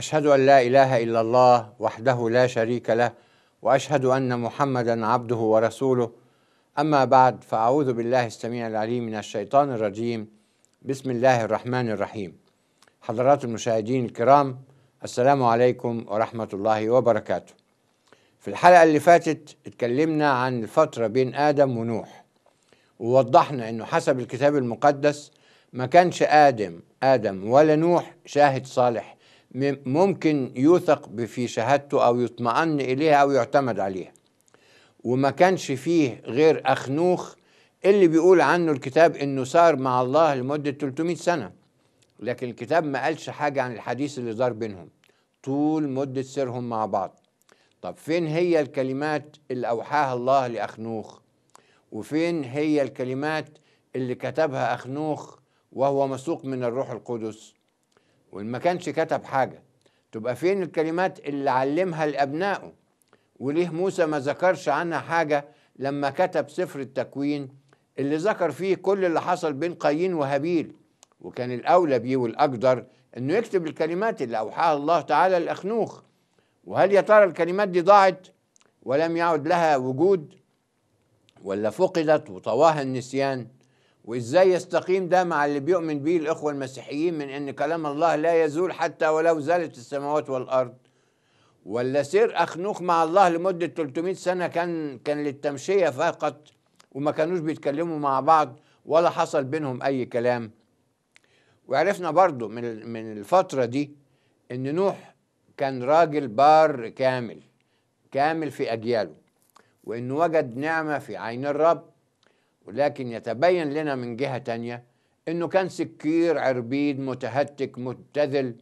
أشهد أن لا إله إلا الله وحده لا شريك له وأشهد أن محمدا عبده ورسوله أما بعد فأعوذ بالله السميع العليم من الشيطان الرجيم بسم الله الرحمن الرحيم حضرات المشاهدين الكرام السلام عليكم ورحمة الله وبركاته في الحلقة اللي فاتت اتكلمنا عن الفترة بين آدم ونوح ووضحنا أنه حسب الكتاب المقدس ما كانش آدم آدم ولا نوح شاهد صالح م- ممكن يوثق في شهادته أو يطمئن إليها أو يعتمد عليها وما كانش فيه غير أخنوخ اللي بيقول عنه الكتاب إنه سار مع الله لمدة 300 سنة لكن الكتاب ما قالش حاجة عن الحديث اللي دار بينهم طول مدة سيرهم مع بعض طب فين هي الكلمات اللي أوحاها الله لأخنوخ وفين هي الكلمات اللي كتبها أخنوخ وهو مسوق من الروح القدس وإن ما كانش كتب حاجة تبقى فين الكلمات اللي علمها لأبنائه وليه موسى ما ذكرش عنها حاجة لما كتب سفر التكوين اللي ذكر فيه كل اللي حصل بين قايين وهابيل وكان الأولى بيه والأقدر إنه يكتب الكلمات اللي أوحاها الله تعالى لأخنوخ وهل يا ترى الكلمات دي ضاعت ولم يعد لها وجود ولا فقدت وطواها النسيان وازاي يستقيم ده مع اللي بيؤمن به الاخوه المسيحيين من ان كلام الله لا يزول حتى ولو زالت السماوات والارض ولا سير اخنوخ مع الله لمده 300 سنه كان كان للتمشيه فقط وما كانوش بيتكلموا مع بعض ولا حصل بينهم اي كلام وعرفنا برضو من من الفتره دي ان نوح كان راجل بار كامل كامل في اجياله وانه وجد نعمه في عين الرب ولكن يتبين لنا من جهه تانيه انه كان سكير عربيد متهتك مبتذل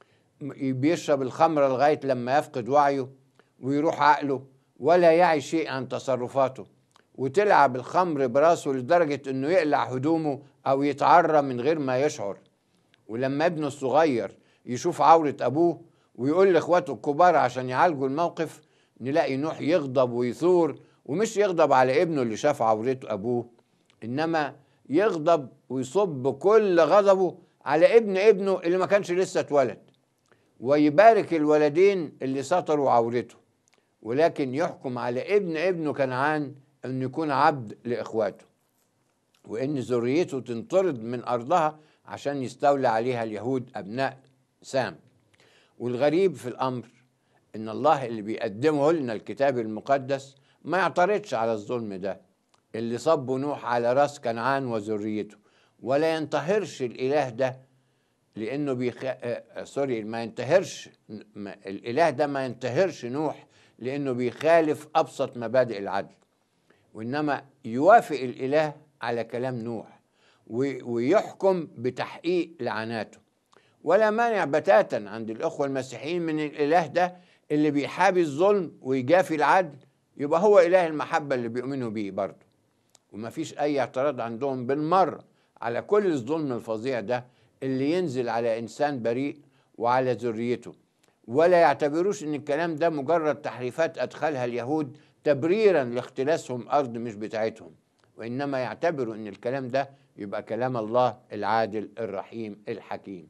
بيشرب الخمر لغايه لما يفقد وعيه ويروح عقله ولا يعي شيء عن تصرفاته وتلعب الخمر براسه لدرجه انه يقلع هدومه او يتعرى من غير ما يشعر ولما ابنه الصغير يشوف عوره ابوه ويقول لاخواته الكبار عشان يعالجوا الموقف نلاقي نوح يغضب ويثور ومش يغضب على ابنه اللي شاف عورته ابوه انما يغضب ويصب كل غضبه على ابن ابنه اللي ما كانش لسه اتولد ويبارك الولدين اللي سطروا عورته ولكن يحكم على ابن ابنه كنعان انه يكون عبد لاخواته وان ذريته تنطرد من ارضها عشان يستولى عليها اليهود ابناء سام والغريب في الامر ان الله اللي بيقدمه لنا الكتاب المقدس ما يعترضش على الظلم ده اللي صبه نوح على راس كنعان وذريته ولا ينتهرش الاله ده لانه بيخ... آه سوري ما ينتهرش ما... الاله ده ما ينتهرش نوح لانه بيخالف ابسط مبادئ العدل وانما يوافق الاله على كلام نوح و... ويحكم بتحقيق لعناته ولا مانع بتاتا عند الاخوه المسيحيين من الاله ده اللي بيحابي الظلم ويجافي العدل يبقى هو اله المحبه اللي بيؤمنوا بيه برضه وما فيش اي اعتراض عندهم بالمره على كل الظلم الفظيع ده اللي ينزل على انسان بريء وعلى ذريته ولا يعتبروش ان الكلام ده مجرد تحريفات ادخلها اليهود تبريرا لاختلاسهم ارض مش بتاعتهم وانما يعتبروا ان الكلام ده يبقى كلام الله العادل الرحيم الحكيم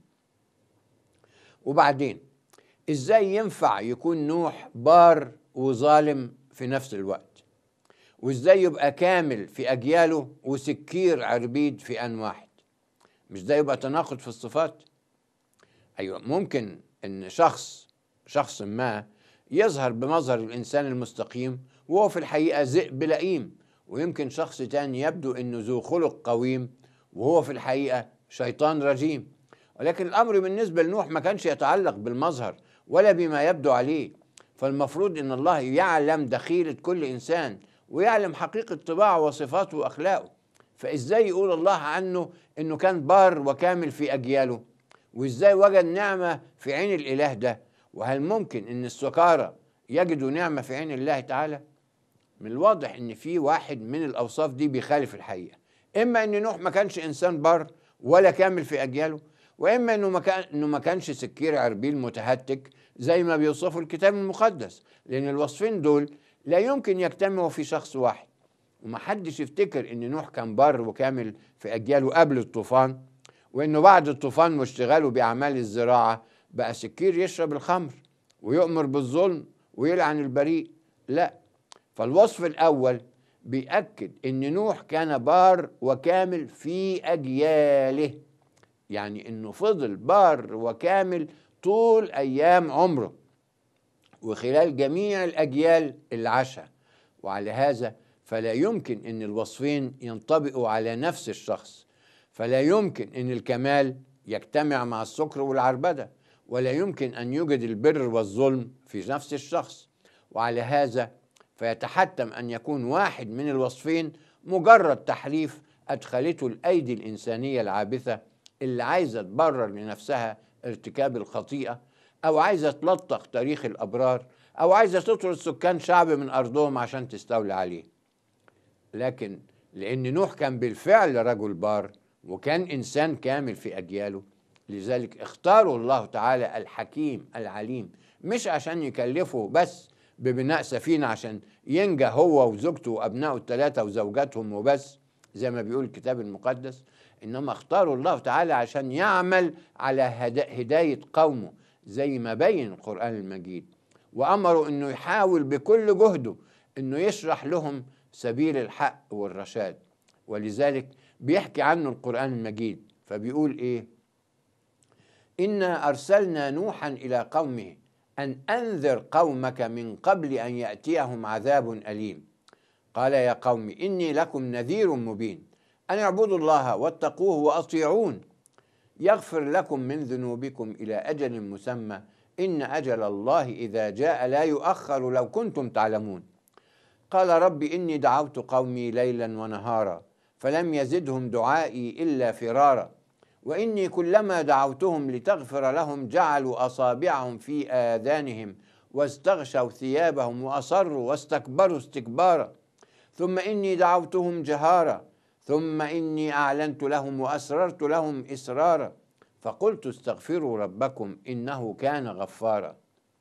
وبعدين ازاي ينفع يكون نوح بار وظالم في نفس الوقت وازاي يبقى كامل في اجياله وسكير عربيد في ان واحد مش ده يبقى تناقض في الصفات ايوه ممكن ان شخص شخص ما يظهر بمظهر الانسان المستقيم وهو في الحقيقه ذئب لئيم ويمكن شخص تاني يبدو انه ذو خلق قويم وهو في الحقيقه شيطان رجيم ولكن الامر بالنسبه لنوح ما كانش يتعلق بالمظهر ولا بما يبدو عليه فالمفروض ان الله يعلم دخيله كل انسان ويعلم حقيقه طباعه وصفاته واخلاقه فازاي يقول الله عنه انه كان بار وكامل في اجياله وازاي وجد نعمه في عين الاله ده وهل ممكن ان السكارى يجدوا نعمه في عين الله تعالى من الواضح ان في واحد من الاوصاف دي بيخالف الحقيقه اما ان نوح ما كانش انسان بار ولا كامل في اجياله واما انه ما كان انه ما كانش سكير عربيل متهتك زي ما بيوصفه الكتاب المقدس لان الوصفين دول لا يمكن يجتمعوا في شخص واحد ومحدش يفتكر ان نوح كان بار وكامل في اجياله قبل الطوفان وانه بعد الطوفان واشتغاله باعمال الزراعه بقى سكير يشرب الخمر ويؤمر بالظلم ويلعن البريء لا فالوصف الأول بيأكد إن نوح كان بار وكامل في أجياله يعني إنه فضل بار وكامل طول أيام عمره وخلال جميع الأجيال اللي عاشها وعلى هذا فلا يمكن أن الوصفين ينطبقوا على نفس الشخص فلا يمكن أن الكمال يجتمع مع السكر والعربدة ولا يمكن أن يوجد البر والظلم في نفس الشخص وعلى هذا فيتحتم أن يكون واحد من الوصفين مجرد تحريف أدخلته الأيدي الإنسانية العابثة اللي عايزة تبرر لنفسها ارتكاب الخطيئة أو عايزة تلطخ تاريخ الأبرار أو عايزة تطرد سكان شعب من أرضهم عشان تستولي عليه لكن لأن نوح كان بالفعل رجل بار وكان إنسان كامل في أجياله لذلك اختاروا الله تعالى الحكيم العليم مش عشان يكلفه بس ببناء سفينة عشان ينجى هو وزوجته وأبنائه الثلاثة وزوجاتهم وبس زي ما بيقول الكتاب المقدس إنما اختاروا الله تعالى عشان يعمل على هداية قومه زي ما بين القرآن المجيد وأمروا أنه يحاول بكل جهده أنه يشرح لهم سبيل الحق والرشاد ولذلك بيحكي عنه القرآن المجيد فبيقول إيه إنا أرسلنا نوحا إلى قومه أن أنذر قومك من قبل أن يأتيهم عذاب أليم قال يا قوم إني لكم نذير مبين أن اعبدوا الله واتقوه وأطيعون يغفر لكم من ذنوبكم إلى أجل مسمى إن أجل الله إذا جاء لا يؤخر لو كنتم تعلمون قال رب إني دعوت قومي ليلا ونهارا فلم يزدهم دعائي إلا فرارا وإني كلما دعوتهم لتغفر لهم جعلوا أصابعهم في آذانهم واستغشوا ثيابهم وأصروا واستكبروا استكبارا ثم إني دعوتهم جهارا ثم إني أعلنت لهم وأسررت لهم إسرارا فقلت استغفروا ربكم إنه كان غفارا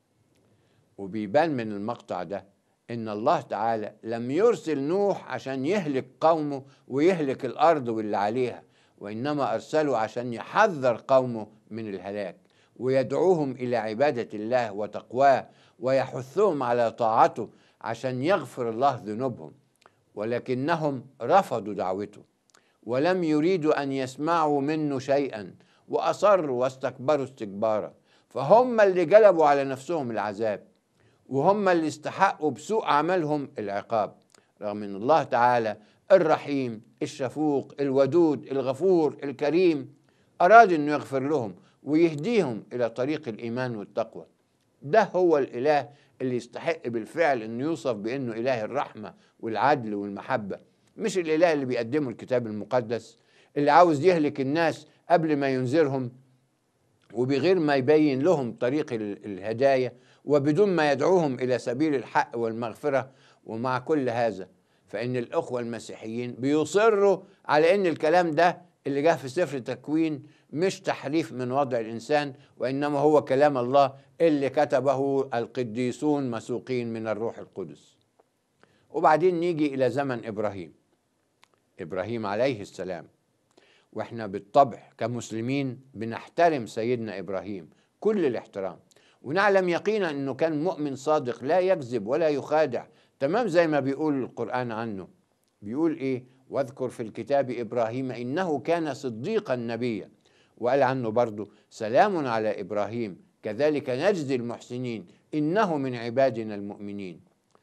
وبيبان من المقطع ده إن الله تعالى لم يرسل نوح عشان يهلك قومه ويهلك الأرض واللي عليها وإنما أرسله عشان يحذر قومه من الهلاك ويدعوهم إلى عبادة الله وتقواه ويحثهم على طاعته عشان يغفر الله ذنوبهم ولكنهم رفضوا دعوته ولم يريدوا ان يسمعوا منه شيئا واصروا واستكبروا استكبارا فهم اللي جلبوا على نفسهم العذاب وهم اللي استحقوا بسوء عملهم العقاب رغم ان الله تعالى الرحيم الشفوق الودود الغفور الكريم اراد انه يغفر لهم ويهديهم الى طريق الايمان والتقوى ده هو الاله اللي يستحق بالفعل انه يوصف بانه اله الرحمه والعدل والمحبه مش الاله اللي بيقدمه الكتاب المقدس اللي عاوز يهلك الناس قبل ما ينذرهم وبغير ما يبين لهم طريق الهدايه وبدون ما يدعوهم الى سبيل الحق والمغفره ومع كل هذا فان الاخوه المسيحيين بيصروا على ان الكلام ده اللي جه في سفر التكوين مش تحريف من وضع الانسان وانما هو كلام الله اللي كتبه القديسون مسوقين من الروح القدس وبعدين نيجي الى زمن ابراهيم ابراهيم عليه السلام واحنا بالطبع كمسلمين بنحترم سيدنا ابراهيم كل الاحترام ونعلم يقينا انه كان مؤمن صادق لا يكذب ولا يخادع تمام زي ما بيقول القران عنه بيقول ايه واذكر في الكتاب ابراهيم انه كان صديقا نبيا وقال عنه برضه سلام على ابراهيم كذلك نجزي المحسنين انه من عبادنا المؤمنين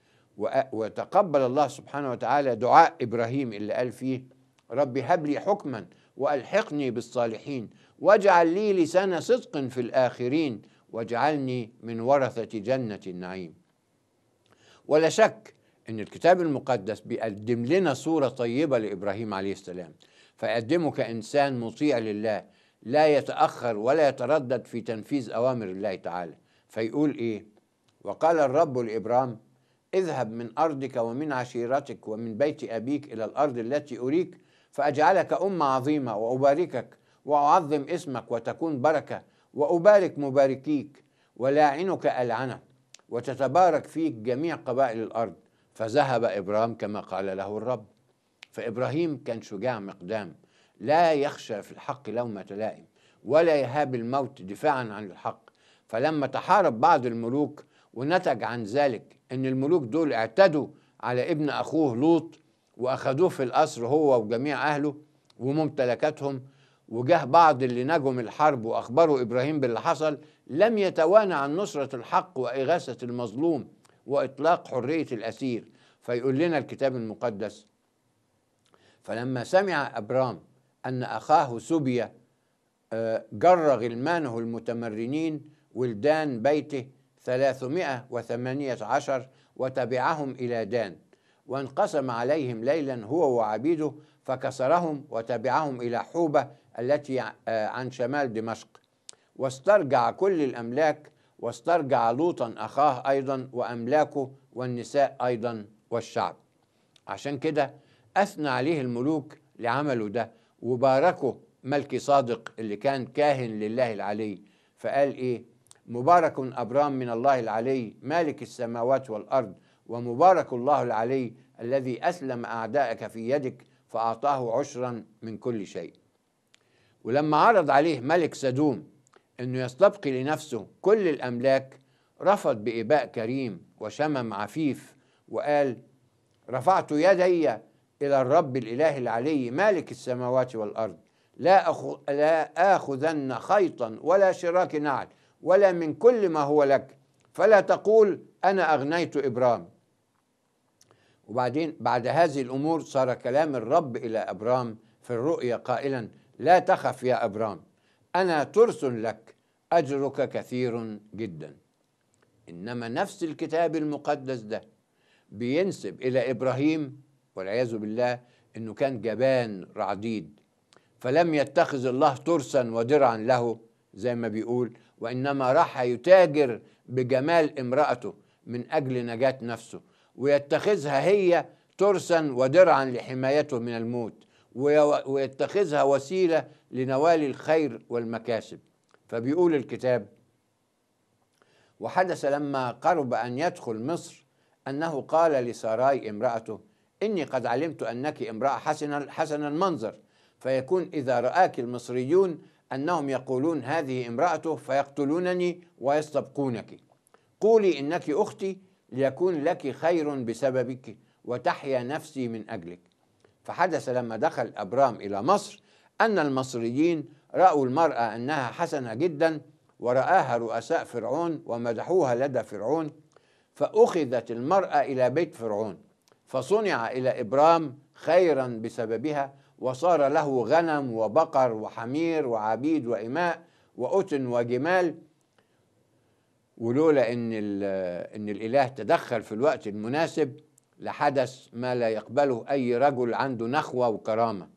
وتقبل الله سبحانه وتعالى دعاء ابراهيم اللي قال فيه رب هب لي حكما والحقني بالصالحين واجعل لي لسان صدق في الاخرين واجعلني من ورثه جنه النعيم ولا شك ان الكتاب المقدس بيقدم لنا صوره طيبه لابراهيم عليه السلام فيقدمه كانسان مطيع لله لا يتاخر ولا يتردد في تنفيذ اوامر الله تعالى فيقول ايه وقال الرب لابرام اذهب من ارضك ومن عشيرتك ومن بيت ابيك الى الارض التي اريك فاجعلك امه عظيمه واباركك واعظم اسمك وتكون بركه وابارك مباركيك ولاعنك العنه وتتبارك فيك جميع قبائل الارض فذهب ابراهيم كما قال له الرب فابراهيم كان شجاع مقدام لا يخشى في الحق لومة لائم ولا يهاب الموت دفاعا عن الحق فلما تحارب بعض الملوك ونتج عن ذلك ان الملوك دول اعتدوا على ابن اخوه لوط واخذوه في القصر هو وجميع اهله وممتلكاتهم وجاه بعض اللي نجوا من الحرب واخبروا ابراهيم باللي حصل لم يتوانى عن نصره الحق واغاثه المظلوم واطلاق حريه الاسير فيقول لنا الكتاب المقدس فلما سمع ابرام ان اخاه سبي آه، جر غلمانه المتمرنين ولدان بيته ثلاثمائة وثمانية عشر وتبعهم إلى دان وانقسم عليهم ليلا هو وعبيده فكسرهم وتبعهم إلى حوبة التي آه، عن شمال دمشق واسترجع كل الأملاك واسترجع لوطا أخاه أيضا وأملاكه والنساء أيضا والشعب عشان كده أثنى عليه الملوك لعمله ده وباركه ملكي صادق اللي كان كاهن لله العلي فقال إيه مبارك أبرام من الله العلي مالك السماوات والأرض ومبارك الله العلي الذي أسلم أعداءك في يدك فأعطاه عشرا من كل شيء ولما عرض عليه ملك سدوم أنه يستبقي لنفسه كل الأملاك رفض بإباء كريم وشمم عفيف وقال رفعت يدي إلى الرب الإله العلي مالك السماوات والأرض لا, أخ... لا آخذن خيطا ولا شراك نعل ولا من كل ما هو لك فلا تقول أنا أغنيت إبرام وبعدين بعد هذه الأمور صار كلام الرب إلى أبرام في الرؤيا قائلا لا تخف يا أبرام أنا ترس لك أجرك كثير جدا إنما نفس الكتاب المقدس ده بينسب إلى إبراهيم والعياذ بالله إنه كان جبان رعديد فلم يتخذ الله ترسا ودرعا له زي ما بيقول وإنما راح يتاجر بجمال امرأته من أجل نجاة نفسه ويتخذها هي ترسا ودرعا لحمايته من الموت ويتخذها وسيلة لنوال الخير والمكاسب فبيقول الكتاب وحدث لما قرب أن يدخل مصر أنه قال لساراي امرأته إني قد علمت أنك امرأة حسن حسن المنظر فيكون إذا رآك المصريون أنهم يقولون هذه امرأته فيقتلونني ويستبقونك قولي إنك أختي ليكون لك خير بسببك وتحيا نفسي من أجلك فحدث لما دخل أبرام إلى مصر أن المصريين رأوا المرأة أنها حسنة جدا ورآها رؤساء فرعون ومدحوها لدى فرعون فأخذت المرأة إلى بيت فرعون فصنع إلى إبرام خيرا بسببها وصار له غنم وبقر وحمير وعبيد وإماء وأتن وجمال ولولا ان ان الاله تدخل في الوقت المناسب لحدث ما لا يقبله اي رجل عنده نخوه وكرامه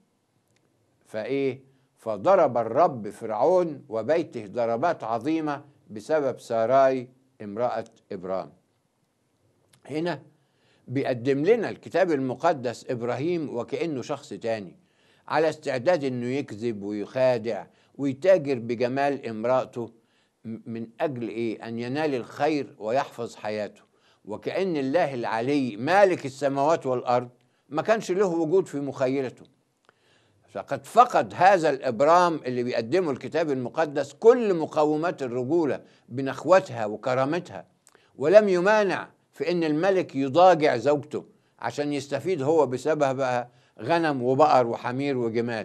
فايه فضرب الرب فرعون وبيته ضربات عظيمه بسبب ساراي امراه ابرام هنا بيقدم لنا الكتاب المقدس ابراهيم وكانه شخص تاني على استعداد انه يكذب ويخادع ويتاجر بجمال امراته من اجل ايه ان ينال الخير ويحفظ حياته وكان الله العلي مالك السماوات والارض ما كانش له وجود في مخيلته فقد فقد هذا الابرام اللي بيقدمه الكتاب المقدس كل مقومات الرجوله بنخوتها وكرامتها ولم يمانع في ان الملك يضاجع زوجته عشان يستفيد هو بسببها غنم وبقر وحمير وجمال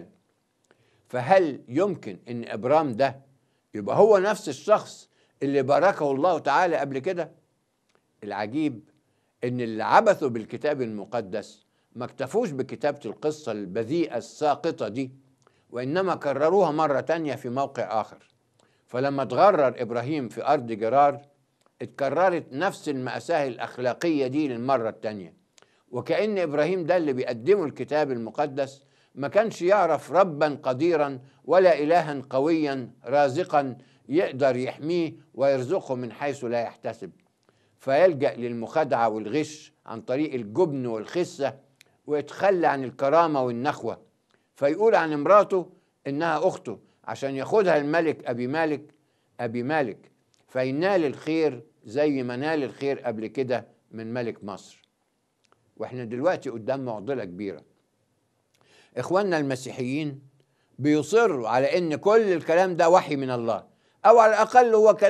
فهل يمكن ان ابرام ده يبقى هو نفس الشخص اللي باركه الله تعالى قبل كده العجيب ان اللي عبثوا بالكتاب المقدس ما اكتفوش بكتابة القصة البذيئة الساقطة دي وإنما كرروها مرة تانية في موقع آخر فلما تغرر إبراهيم في أرض جرار اتكررت نفس المأساة الأخلاقية دي للمرة التانية وكأن إبراهيم ده اللي بيقدمه الكتاب المقدس ما كانش يعرف ربا قديرا ولا إلها قويا رازقا يقدر يحميه ويرزقه من حيث لا يحتسب فيلجأ للمخادعة والغش عن طريق الجبن والخسة ويتخلى عن الكرامة والنخوة فيقول عن امراته إنها أخته عشان ياخدها الملك أبي مالك أبي مالك فينال الخير زي ما نال الخير قبل كده من ملك مصر واحنا دلوقتي قدام معضلة كبيرة اخواننا المسيحيين بيصروا على ان كل الكلام ده وحي من الله او على الاقل هو كلام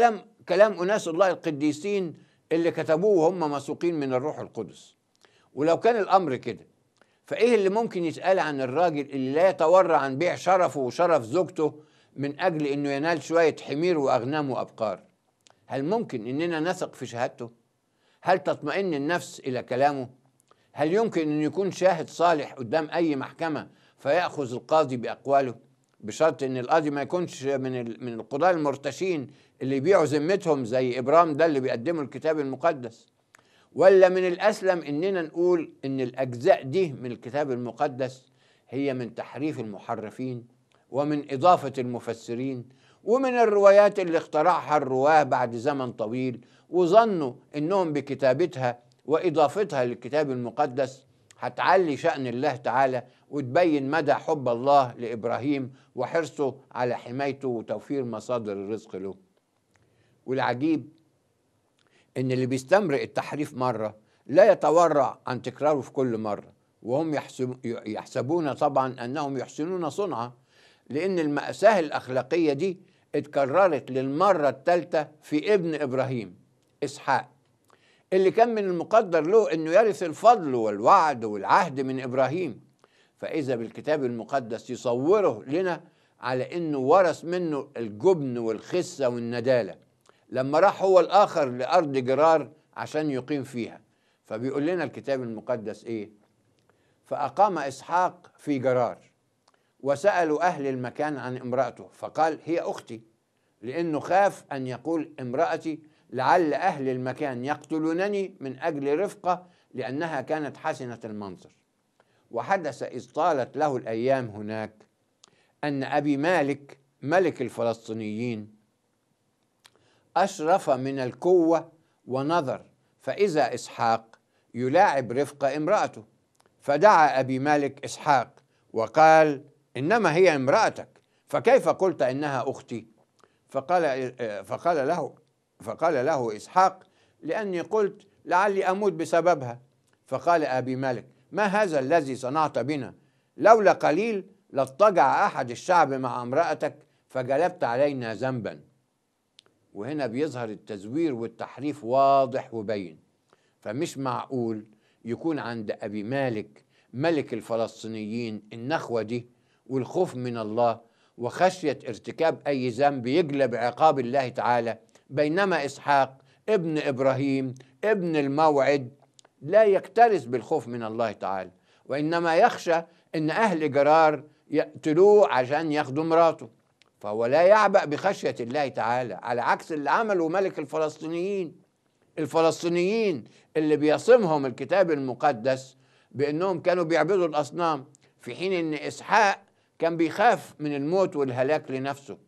كلام أناس الله القديسين اللي كتبوه وهم مسوقين من الروح القدس ولو كان الأمر كده فإيه اللي ممكن يتقال عن الراجل اللي لا يتورع عن بيع شرفه وشرف زوجته من أجل إنه ينال شوية حمير وأغنام وأبقار هل ممكن إننا نثق في شهادته؟ هل تطمئن النفس إلى كلامه؟ هل يمكن أن يكون شاهد صالح قدام أي محكمة فيأخذ القاضي بأقواله بشرط أن القاضي ما يكونش من من القضاة المرتشين اللي يبيعوا ذمتهم زي إبرام ده اللي بيقدموا الكتاب المقدس ولا من الأسلم إننا نقول إن الأجزاء دي من الكتاب المقدس هي من تحريف المحرفين ومن إضافة المفسرين ومن الروايات اللي اخترعها الرواه بعد زمن طويل وظنوا إنهم بكتابتها وإضافتها للكتاب المقدس هتعلي شأن الله تعالى وتبين مدى حب الله لإبراهيم وحرصه على حمايته وتوفير مصادر الرزق له والعجيب ان اللي بيستمرئ التحريف مره لا يتورع عن تكراره في كل مره وهم يحسب يحسبون طبعا انهم يحسنون صنعا لان الماساه الاخلاقيه دي اتكررت للمره الثالثه في ابن ابراهيم اسحاق اللي كان من المقدر له انه يرث الفضل والوعد والعهد من ابراهيم فاذا بالكتاب المقدس يصوره لنا على انه ورث منه الجبن والخسه والنداله لما راح هو الاخر لارض جرار عشان يقيم فيها فبيقول لنا الكتاب المقدس ايه فاقام اسحاق في جرار وسالوا اهل المكان عن امراته فقال هي اختي لانه خاف ان يقول امراتي لعل اهل المكان يقتلونني من اجل رفقه لانها كانت حسنه المنظر وحدث اذ طالت له الايام هناك ان ابي مالك ملك الفلسطينيين أشرف من الكوة ونظر فإذا إسحاق يلاعب رفق امرأته فدعا أبي مالك إسحاق وقال إنما هي امرأتك فكيف قلت إنها أختي فقال فقال له فقال له إسحاق لأني قلت لعلي أموت بسببها فقال أبي مالك ما هذا الذي صنعت بنا لولا قليل لاضطجع أحد الشعب مع امرأتك فجلبت علينا ذنبا وهنا بيظهر التزوير والتحريف واضح وبين فمش معقول يكون عند أبي مالك ملك الفلسطينيين النخوة دي والخوف من الله وخشية ارتكاب أي ذنب يجلب عقاب الله تعالى بينما إسحاق ابن إبراهيم ابن الموعد لا يكترث بالخوف من الله تعالى وإنما يخشى أن أهل جرار يقتلوه عشان ياخدوا مراته فهو لا يعبأ بخشية الله تعالى على عكس اللي عمله ملك الفلسطينيين الفلسطينيين اللي بيصمهم الكتاب المقدس بأنهم كانوا بيعبدوا الأصنام في حين أن إسحاق كان بيخاف من الموت والهلاك لنفسه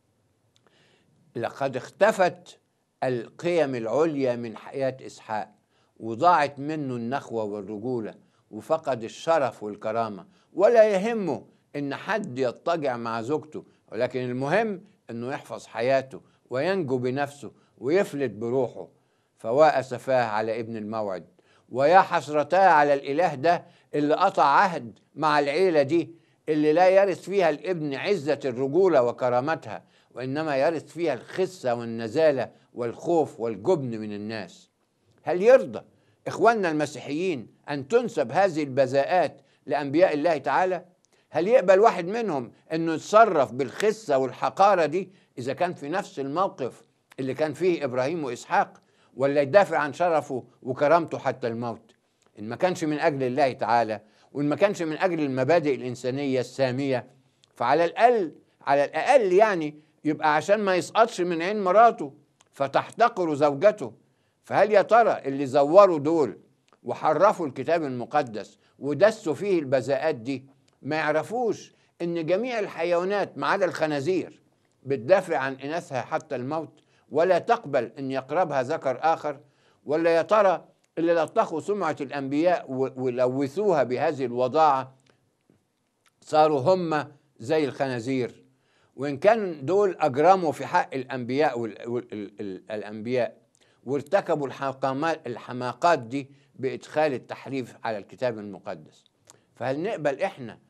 لقد اختفت القيم العليا من حياة إسحاق وضاعت منه النخوة والرجولة وفقد الشرف والكرامة ولا يهمه إن حد يضطجع مع زوجته ولكن المهم انه يحفظ حياته وينجو بنفسه ويفلت بروحه فوا اسفاه على ابن الموعد ويا حسرتاه على الاله ده اللي قطع عهد مع العيله دي اللي لا يرث فيها الابن عزه الرجوله وكرامتها وانما يرث فيها الخسه والنزاله والخوف والجبن من الناس هل يرضى اخواننا المسيحيين ان تنسب هذه البذاءات لانبياء الله تعالى هل يقبل واحد منهم انه يتصرف بالخسه والحقاره دي اذا كان في نفس الموقف اللي كان فيه ابراهيم واسحاق ولا يدافع عن شرفه وكرامته حتى الموت ان ما كانش من اجل الله تعالى وان ما كانش من اجل المبادئ الانسانيه الساميه فعلى الاقل على الاقل يعني يبقى عشان ما يسقطش من عين مراته فتحتقر زوجته فهل يا ترى اللي زوروا دول وحرفوا الكتاب المقدس ودسوا فيه البذاءات دي ما يعرفوش ان جميع الحيوانات ما عدا الخنازير بتدافع عن اناثها حتى الموت ولا تقبل ان يقربها ذكر اخر ولا يا ترى اللي لطخوا سمعه الانبياء ولوثوها بهذه الوضاعه صاروا هم زي الخنازير وان كان دول اجرموا في حق الانبياء والانبياء وارتكبوا الحماقات دي بادخال التحريف على الكتاب المقدس فهل نقبل احنا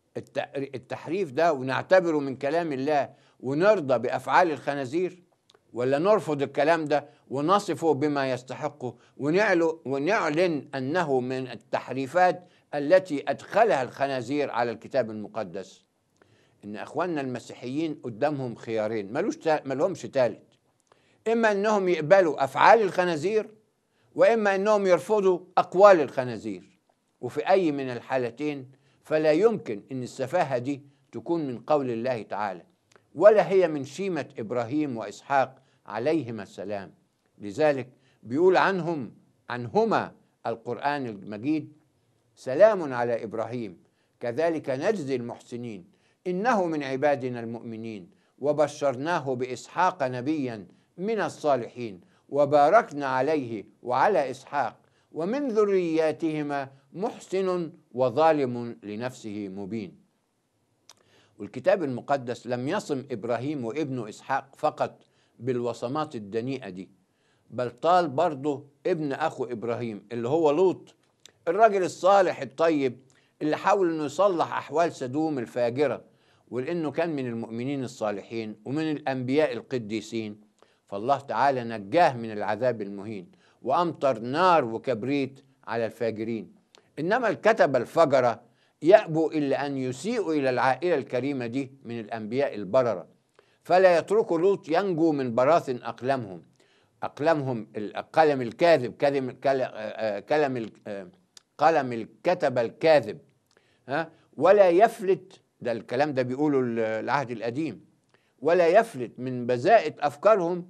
التحريف ده ونعتبره من كلام الله ونرضى بافعال الخنازير ولا نرفض الكلام ده ونصفه بما يستحقه ونعلو ونعلن انه من التحريفات التي ادخلها الخنازير على الكتاب المقدس ان اخواننا المسيحيين قدامهم خيارين ملوش تا... ملهمش تالت اما انهم يقبلوا افعال الخنازير واما انهم يرفضوا اقوال الخنازير وفي اي من الحالتين فلا يمكن ان السفاهه دي تكون من قول الله تعالى ولا هي من شيمه ابراهيم واسحاق عليهما السلام لذلك بيقول عنهم عنهما القران المجيد سلام على ابراهيم كذلك نجزي المحسنين انه من عبادنا المؤمنين وبشرناه باسحاق نبيا من الصالحين وباركنا عليه وعلى اسحاق ومن ذرياتهما محسن وظالم لنفسه مبين والكتاب المقدس لم يصم ابراهيم وابنه اسحاق فقط بالوصمات الدنيئه دي بل طال برضه ابن اخو ابراهيم اللي هو لوط الراجل الصالح الطيب اللي حاول انه يصلح احوال سدوم الفاجره ولانه كان من المؤمنين الصالحين ومن الانبياء القديسين فالله تعالى نجاه من العذاب المهين وامطر نار وكبريت على الفاجرين انما الكتبه الفجره يأبوا إلا أن يسيئوا إلى العائلة الكريمة دي من الأنبياء البررة فلا يتركوا لوط ينجو من براثن أقلامهم أقلامهم القلم الكاذب كلم كلم قلم الكتب الكاذب ها ولا يفلت ده الكلام ده بيقوله العهد القديم ولا يفلت من بذاءة أفكارهم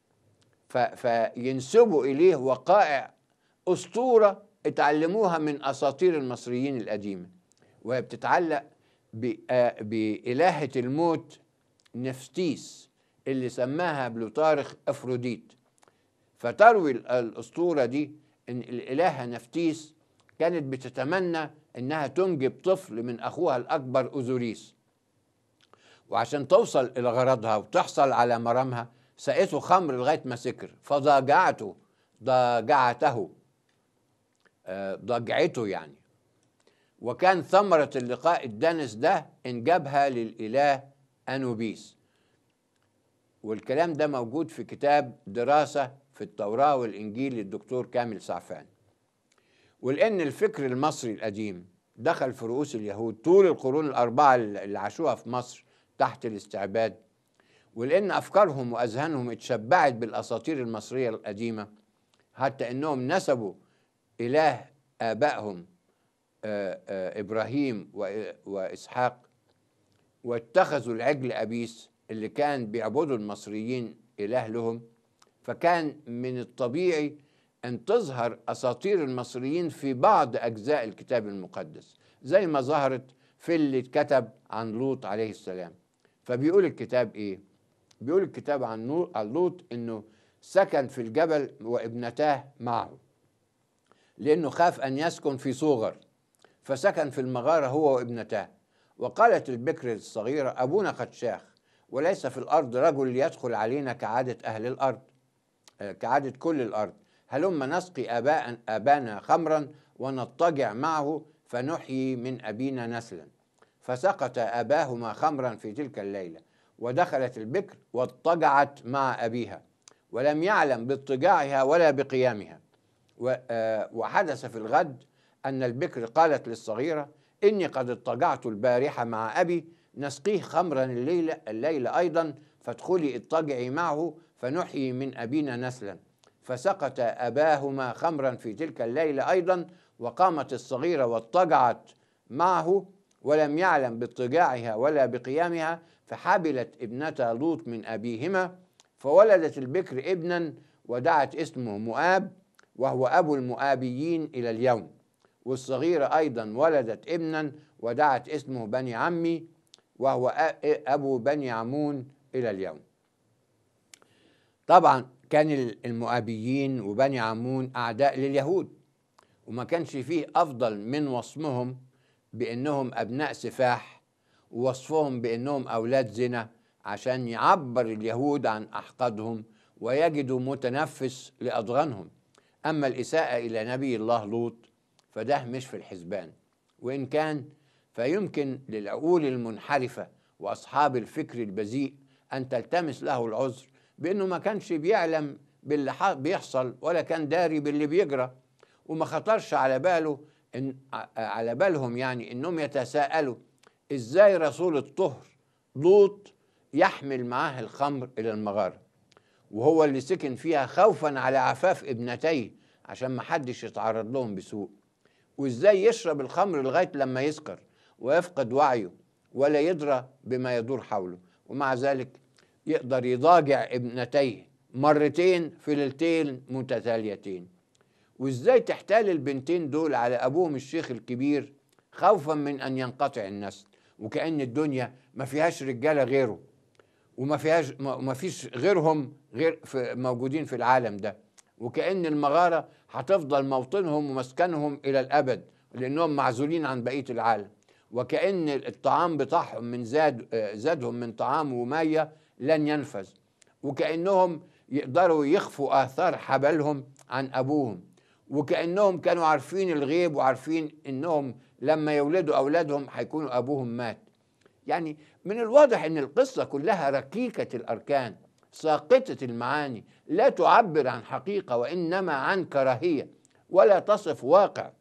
فينسبوا إليه وقائع أسطورة اتعلموها من أساطير المصريين القديمة وهي بتتعلق بإلهة الموت نفتيس اللي سماها بلوتارخ أفروديت فتروي الأسطورة دي إن الإلهة نفتيس كانت بتتمنى إنها تنجب طفل من أخوها الأكبر أوزوريس وعشان توصل إلى غرضها وتحصل على مرامها سقته خمر لغاية ما سكر فضاجعته ضاجعته ضجعته يعني وكان ثمرة اللقاء الدنس ده إنجابها للإله أنوبيس والكلام ده موجود في كتاب دراسة في التوراة والإنجيل للدكتور كامل سعفان ولأن الفكر المصري القديم دخل في رؤوس اليهود طول القرون الأربعة اللي عاشوها في مصر تحت الاستعباد ولأن أفكارهم وأذهانهم اتشبعت بالأساطير المصرية القديمة حتى أنهم نسبوا إله آبائهم إبراهيم وإسحاق واتخذوا العجل أبيس اللي كان بيعبدوا المصريين إله لهم فكان من الطبيعي أن تظهر أساطير المصريين في بعض أجزاء الكتاب المقدس زي ما ظهرت في اللي اتكتب عن لوط عليه السلام فبيقول الكتاب إيه؟ بيقول الكتاب عن عن لوط إنه سكن في الجبل وابنتاه معه لأنه خاف أن يسكن في صغر فسكن في المغارة هو وابنتاه وقالت البكر الصغيرة أبونا قد شاخ وليس في الأرض رجل يدخل علينا كعادة أهل الأرض كعادة كل الأرض هلما نسقي آباء آبانا خمرا ونضطجع معه فنحيي من أبينا نسلا فسقط أباهما خمرا في تلك الليلة ودخلت البكر واضطجعت مع أبيها ولم يعلم باضطجاعها ولا بقيامها وحدث في الغد أن البكر قالت للصغيرة إني قد اضطجعت البارحة مع أبي نسقيه خمرا الليلة, الليلة أيضا فادخلي اضطجعي معه فنحيي من أبينا نسلا فسقط أباهما خمرا في تلك الليلة أيضا وقامت الصغيرة واضطجعت معه ولم يعلم باضطجاعها ولا بقيامها فحبلت ابنتا لوط من أبيهما فولدت البكر ابنا ودعت اسمه مؤاب وهو أبو المؤابيين إلى اليوم والصغيرة أيضا ولدت ابنا ودعت اسمه بني عمي وهو أبو بني عمون إلى اليوم طبعا كان المؤابيين وبني عمون أعداء لليهود وما كانش فيه أفضل من وصمهم بأنهم أبناء سفاح ووصفهم بأنهم أولاد زنا عشان يعبر اليهود عن أحقادهم ويجدوا متنفس لأضغانهم أما الإساءة إلى نبي الله لوط فده مش في الحسبان وإن كان فيمكن للعقول المنحرفة وأصحاب الفكر البذيء أن تلتمس له العذر بانه ما كانش بيعلم باللي ح- بيحصل ولا كان داري باللي بيجرى وما خطرش على باله إن ع- على بالهم يعني انهم يتساءلوا ازاي رسول الطهر لوط يحمل معاه الخمر الى المغاره وهو اللي سكن فيها خوفا على عفاف ابنتيه عشان ما حدش يتعرض لهم بسوء وازاي يشرب الخمر لغايه لما يسكر ويفقد وعيه ولا يدرى بما يدور حوله ومع ذلك يقدر يضاجع ابنتيه مرتين في ليلتين متتاليتين وازاي تحتال البنتين دول على ابوهم الشيخ الكبير خوفا من ان ينقطع النسل وكأن الدنيا ما فيهاش رجاله غيره وما فيهاش ما ما فيش غيرهم غير في موجودين في العالم ده وكأن المغارة هتفضل موطنهم ومسكنهم إلى الأبد لأنهم معزولين عن بقية العالم وكأن الطعام بتاعهم من زاد آه، زادهم من طعام ومية لن ينفذ وكأنهم يقدروا يخفوا آثار حبلهم عن أبوهم وكأنهم كانوا عارفين الغيب وعارفين إنهم لما يولدوا أولادهم هيكونوا أبوهم مات يعني من الواضح ان القصه كلها ركيكه الاركان ساقطه المعاني لا تعبر عن حقيقه وانما عن كراهيه ولا تصف واقع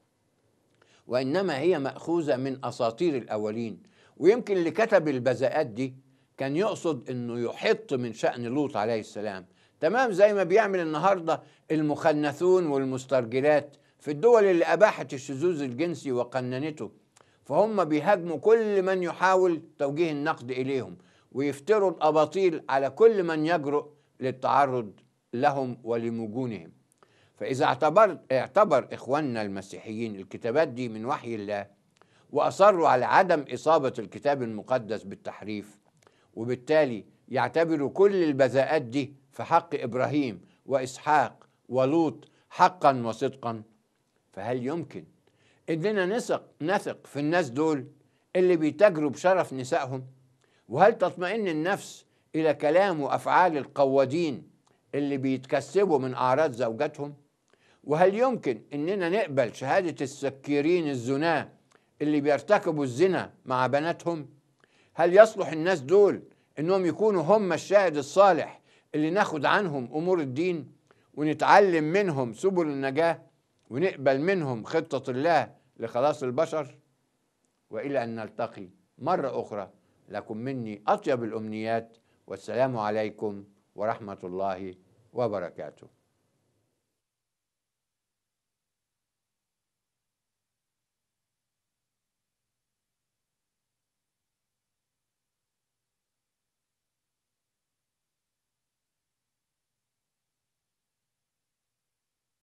وانما هي ماخوذه من اساطير الاولين ويمكن اللي كتب البذاءات دي كان يقصد انه يحط من شان لوط عليه السلام تمام زي ما بيعمل النهارده المخنثون والمسترجلات في الدول اللي اباحت الشذوذ الجنسي وقننته فهم بيهاجموا كل من يحاول توجيه النقد اليهم ويفتروا الاباطيل على كل من يجرؤ للتعرض لهم ولمجونهم فاذا اعتبر اعتبر اخواننا المسيحيين الكتابات دي من وحي الله واصروا على عدم اصابه الكتاب المقدس بالتحريف وبالتالي يعتبروا كل البذاءات دي في حق ابراهيم واسحاق ولوط حقا وصدقا فهل يمكن اننا نثق نثق في الناس دول اللي بيتاجروا بشرف نسائهم وهل تطمئن النفس الى كلام وافعال القوادين اللي بيتكسبوا من اعراض زوجاتهم وهل يمكن اننا نقبل شهاده السكيرين الزناه اللي بيرتكبوا الزنا مع بناتهم هل يصلح الناس دول انهم يكونوا هم الشاهد الصالح اللي ناخد عنهم امور الدين ونتعلم منهم سبل النجاه ونقبل منهم خطه الله لخلاص البشر والى ان نلتقي مره اخرى لكم مني اطيب الامنيات والسلام عليكم ورحمه الله وبركاته